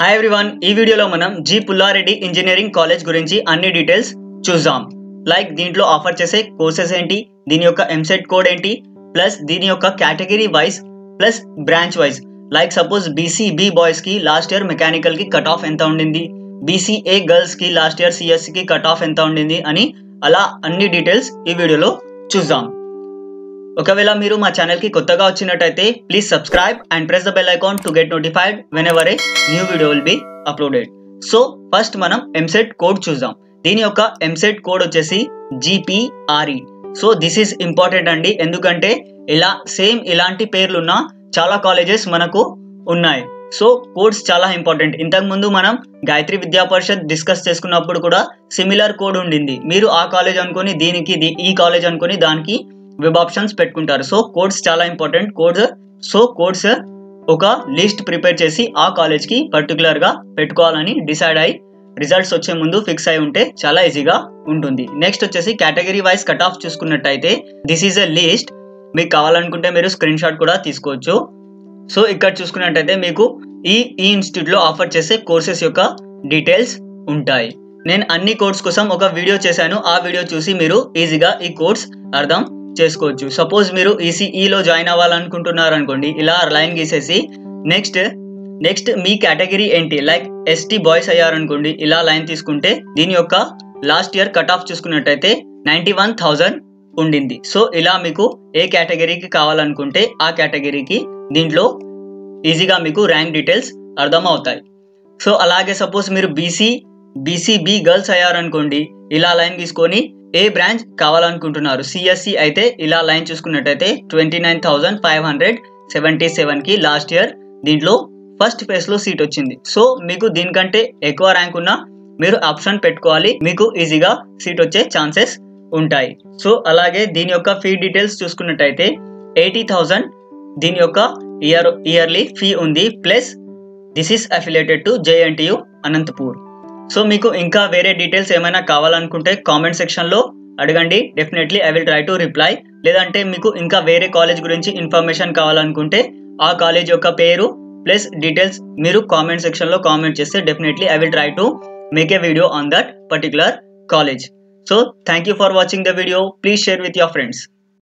hi everyone ఈ వీడియోలో మనం జి పుల్లారెడ్డి ఇంజనీరింగ్ కాలేజ్ గురించి అన్ని డీటెయిల్స్ చూద్దాం లైక్ దీంట్లో ఆఫర్ చేసే కోర్సెస్ ఏంటి దీని యొక్క ఎంసెట్ కోడ్ ఏంటి ప్లస్ దీని యొక్క category wise plus branch wise like suppose BCB boys కి లాస్ట్ ఇయర్ మెకానికల్ కి కట్ ఆఫ్ ఎంత ఉండింది బీసీఏ గర్ల్స్ కి లాస్ట్ ఇయర్ సిఎస్సి కి కట్ ఆఫ్ ఎంత ఉండింది అని అలా అన్ని డీటెయిల్స్ ఈ వీడియోలో చూద్దాం ఒకవేళ మీరు మా ఛానల్కి కొత్తగా వచ్చినట్టయితే please subscribe and press the bell icon to get notified whenever a new video will be uploaded so first మనం ఎంసెట్ కోడ్ చూద్దాం దీని యొక్క ఎంసెట్ కోడ్ వచ్చేసి GPRE so this is important అండి ఎందుకంటే ఇలా సేమ్ ఇలాంటి పేర్లున్న చాలా కాలేజెస్ మనకు ఉన్నాయి సో కోడ్స్ చాలా ఇంపార్టెంట్ ఇంతకు ముందు మనం గాయత్రి విద్యా పరిషత్ డిస్కస్ చేసుకున్నప్పుడు కూడా సిమిలర్ కోడ్ ఉండింది మీరు ఆ కాలేజ్ అనుకొని దీనికి ది- ఈ కాలేజ్ అనుకొని దానికి వెబ్ ఆప్షన్స్ పెట్టుకుంటారు సో కోడ్స్ చాలా ఇంపార్టెంట్ కోడ్స్ సో కోడ్స్ ఒక లిస్ట్ ప్రిపేర్ చేసి ఆ కాలేజ్కి పర్టికులర్గా పెట్టుకోవాలని డిసైడ్ అయ్యి రిజల్ట్స్ వచ్చే ముందు ఫిక్స్ అయి ఉంటే చాలా ఈజీగా ఉంటుంది నెక్స్ట్ వచ్చేసి కేటగిరీ వైజ్ కట్ ఆఫ్ చూసుకున్నట్టయితే దిస్ ఈజ్ ఎ లిస్ట్ మీకు కావాలనుకుంటే మీరు స్క్రీన్ షాట్ కూడా తీసుకోవచ్చు సో ఇక్కడ చూసుకున్నట్టయితే మీకు ఈ ఈ ఇన్స్టిట్యూట్లో ఆఫర్ చేసే కోర్సెస్ యొక్క డీటెయిల్స్ ఉంటాయి నేను అన్ని కోర్స్ కోసం ఒక వీడియో చేశాను ఆ వీడియో చూసి మీరు ఈజీగా ఈ కోర్స్ అర్థం చేసుకోవచ్చు సపోజ్ మీరు ఈసీఈలో జాయిన్ అవ్వాలనుకుంటున్నారు అనుకోండి ఇలా లైన్ గీసేసి నెక్స్ట్ నెక్స్ట్ మీ కేటగిరీ ఏంటి లైక్ ఎస్టీ బాయ్స్ అయ్యారనుకోండి ఇలా లైన్ తీసుకుంటే దీని యొక్క లాస్ట్ ఇయర్ కట్ ఆఫ్ చూసుకున్నట్టయితే నైంటీ వన్ థౌజండ్ ఉండింది సో ఇలా మీకు ఏ కేటగిరీకి కావాలనుకుంటే ఆ కేటగిరీకి దీంట్లో ఈజీగా మీకు ర్యాంక్ డీటెయిల్స్ అర్థం అవుతాయి సో అలాగే సపోజ్ మీరు బీసీ బీసీబీ గర్ల్స్ అయ్యారనుకోండి ఇలా లైన్ తీసుకొని ఏ బ్రాంచ్ కావాలనుకుంటున్నారు సిఎస్సి అయితే ఇలా లైన్ చూసుకున్నట్టయితే twenty nine thousand five hundred seventy సెవెన్కి లాస్ట్ ఇయర్ దీంట్లో ఫస్ట్ ఫేజ్లో సీట్ వచ్చింది సో మీకు దీనికంటే ఎక్కువ ర్యాంక్ ఉన్నా మీరు ఆప్షన్ పెట్టుకోవాలి మీకు ఈజీగా సీట్ వచ్చే ఛాన్సెస్ ఉంటాయి సో అలాగే దీని యొక్క ఫీ డీటెయిల్స్ చూసుకున్నట్టయితే ఎయిటీ థౌజండ్ దీని యొక్క ఇయర్ ఇయర్లీ ఫీ ఉంది plus this is affiliated to JNTU Anantapur so మీకు ఇంకా వేరే డీటెయిల్స్ ఏమైనా కావాలనుకుంటే కామెంట్ సెక్షన్లో అడగండి definitely I will try to reply లేదంటే మీకు ఇంకా వేరే కాలేజ్ గురించి ఇన్ఫర్మేషన్ కావాలనుకుంటే ఆ కాలేజ్ యొక్క పేరు ప్లస్ డీటెయిల్స్ మీరు కామెంట్ సెక్షన్లో కామెంట్ చేస్తే definitely I will try to make a video on that particular college so thank you for watching the video please share with your friends